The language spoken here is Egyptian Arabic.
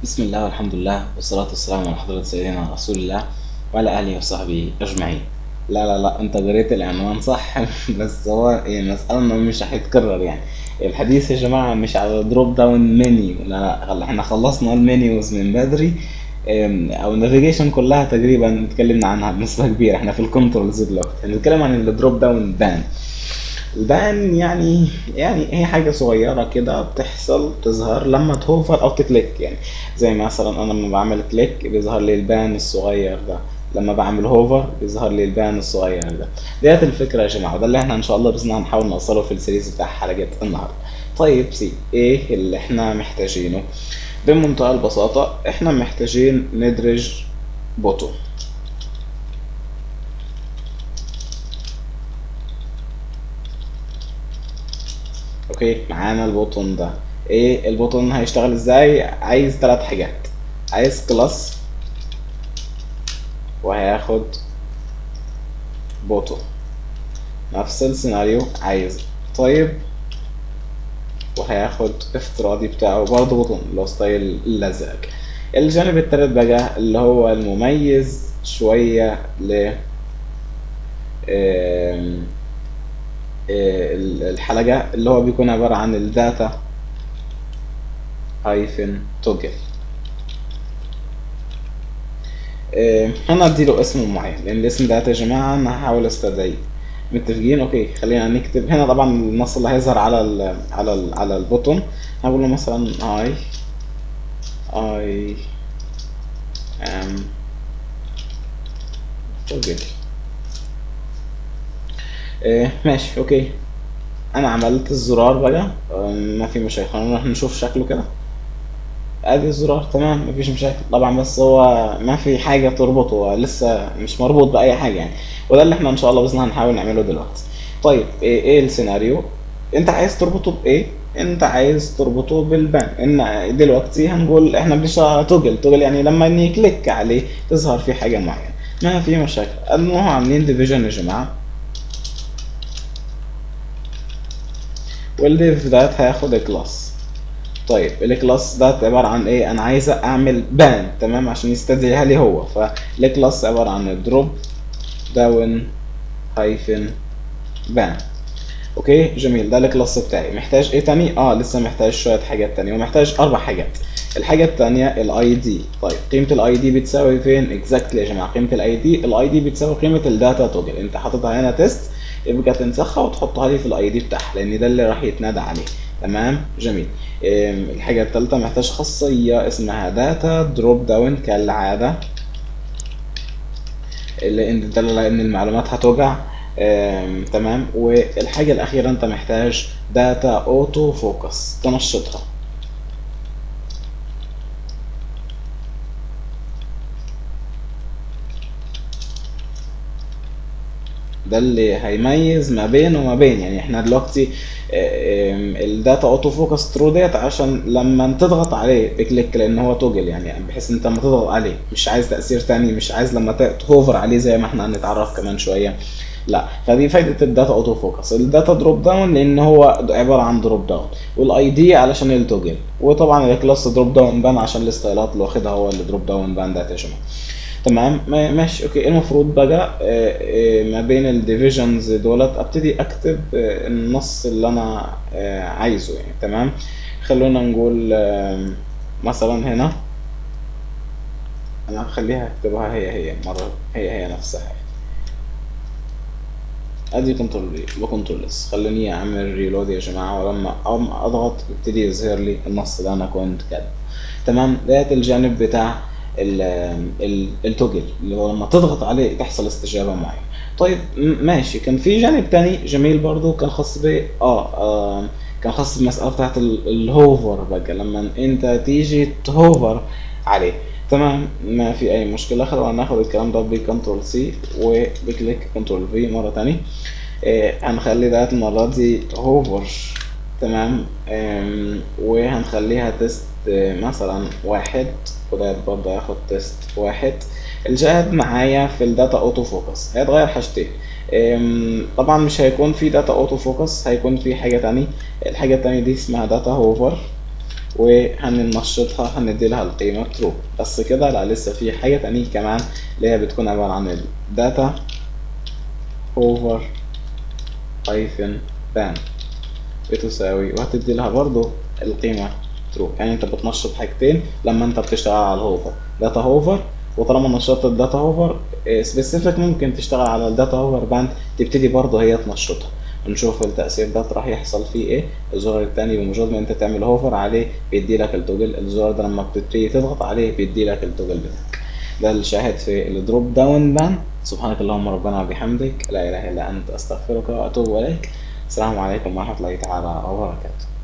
بسم الله والحمد لله والصلاة والسلام على حضرة سيدنا رسول الله وعلى آله وصحبه أجمعين لا لا لا أنت قريت العنوان صح بس هو يعني مسألة إنه مش هيتكرر يعني الحديث يا جماعة مش على دروب داون منيو لا لا احنا خلصنا المنيوز من بدري ام، او النافيجيشن كلها تقريبا اتكلمنا عنها بنسبة كبيرة احنا في الكنترولز دلوقتي هنتكلم عن الدروب داون بان البان يعني يعني هي حاجة صغيرة كده بتحصل تظهر لما تهوفر أو تكليك يعني زي مثلا أنا لما بعمل كليك بيظهر لي البان الصغير ده لما بعمل هوفر بيظهر لي البان الصغير ده ديت الفكرة يا جماعة وده اللي احنا إن شاء الله بإذن الله هنحاول نوصله في السيريز بتاع حلقة النهاردة طيب سي إيه اللي احنا محتاجينه بمنتهى البساطة احنا محتاجين ندرج بوتون اوكي معانا البوتون ده ايه البوتون هيشتغل ازاي عايز ثلاث حاجات عايز كلاس وهياخد بوتون نفس السيناريو عايز طيب وهياخد افتراضي بتاعه برضه بوتون اللي هو ستايل الازرق الجانب التالت بقى اللي هو المميز شوية ل آم، آه، الحلقة اللي هو بيكون عبارة عن الداتا هايفن توجل هنا اديله اسم معين لان الاسم ده يا جماعة انا هحاول استدعيه متفقين اوكي خلينا نكتب هنا طبعا النص اللي هيظهر على ال على ال على البوتون هقول له مثلا I I am توجل إيه ماشي اوكي انا عملت الزرار بقى آه، ما في مشاكل خلينا نروح نشوف شكله كده ادي الزرار تمام مفيش مشاكل طبعا بس هو ما في حاجه تربطه هو لسه مش مربوط باي حاجه يعني وده اللي احنا ان شاء الله باذن الله هنحاول نعمله دلوقتي طيب ايه, إيه السيناريو انت عايز تربطه بايه انت عايز تربطه بالبان ان دلوقتي هنقول احنا بنشتغل على توجل توجل يعني لما اني كليك عليه تظهر فيه حاجه معينه ما في مشاكل المهم عاملين ديفيجن يا جماعه والديف ده هياخد كلاس طيب الكلاس ده عبارة عن ايه انا عايز اعمل بان تمام عشان يستدعيها لي هو فالكلاس عبارة عن دروب داون هايفن بان اوكي جميل ده الكلاس بتاعي محتاج ايه تاني اه لسه محتاج شوية حاجات تانية ومحتاج اربع حاجات الحاجة التانية الاي دي طيب قيمة الاي دي بتساوي فين اكزاكتلي يا جماعة قيمة الاي دي الاي دي بتساوي قيمة الداتا توجل انت حاططها هنا تيست يبقى تنسخها وتحطها لي في الاي دي بتاعها لان ده اللي راح يتنادى عليه تمام جميل أم، الحاجة التالتة محتاج خاصية اسمها داتا دروب داون كالعادة اللي انت تدل على ان المعلومات هتوجع أم، تمام والحاجة الأخيرة انت محتاج داتا اوتو فوكس تنشطها ده اللي هيميز ما بين وما بين يعني احنا دلوقتي آم، الداتا اوتو فوكس ترو ديت عشان لما تضغط عليه بكليك لان هو توجل يعني بحيث انت لما تضغط عليه مش عايز تاثير تاني مش عايز لما ت- تهوفر عليه زي ما احنا هنتعرف كمان شويه لا فدي فايده الداتا اوتو فوكس الداتا دروب داون لان هو عباره عن دروب داون والاي دي علشان التوجل وطبعا الكلاس دروب داون بان عشان الستايلات اللي واخدها هو اللي دروب داون بان ده يا جماعه تمام ما- ماشي اوكي المفروض بقى آه، آه، ما بين الديفيجنز دولت ابتدي اكتب آه، النص اللي انا آه، عايزه يعني تمام خلونا نقول آم، مثلا هنا انا هخليها اكتبها هي هي مرة هي هي نفسها ادي كنترول بكنترول اس خليني اعمل ريلود يا جماعه ولما اقوم اضغط يبتدي يظهر لي النص اللي انا كنت كاتبه تمام ده الجانب بتاع ال ال التوجل اللي هو لما تضغط عليه تحصل استجابه معينه طيب م- ماشي كان في جانب تاني جميل برضو كان خاص ب اه, آه كان خاص بالمساله بتاعت ال- الهوفر بقى لما انت تيجي تهوفر عليه تمام ما في اي مشكله خلونا ناخد الكلام ده بكنترول سي وبكليك كنترول في مره تانية إيه هنخلي ده المره دي هوفر تمام أم، وهنخليها تيست آه، مثلا واحد وده برضه هياخد تيست واحد الجهد معايا في الداتا اوتو فوكس هيتغير حاجتين أم، طبعا مش هيكون في داتا اوتو فوكس هيكون في حاجة تانية الحاجة التانية دي اسمها داتا هوفر وهننشطها هندي لها القيمة true بس كده لا لسه في حاجة تانية كمان اللي هي بتكون عبارة عن الداتا over hyphen ban بتساوي وهتدي لها برضو القيمة true يعني انت بتنشط حاجتين لما انت بتشتغل على الهوفر داتا هوفر وطالما نشطت الداتا هوفر سبيسيفيك ممكن تشتغل على الداتا هوفر باند تبتدي برضه هي تنشطها نشوف التأثير ده راح يحصل فيه ايه الزرار التاني بمجرد ما انت تعمل هوفر عليه بيدي لك التوجل الزرار ده لما بتبتدي تضغط عليه بيدي لك التوجل بتاعك ده الشاهد في الدروب داون بان سبحانك اللهم ربنا وبحمدك لا اله الا انت استغفرك واتوب اليك السلام عليكم ورحمه الله تعالى وبركاته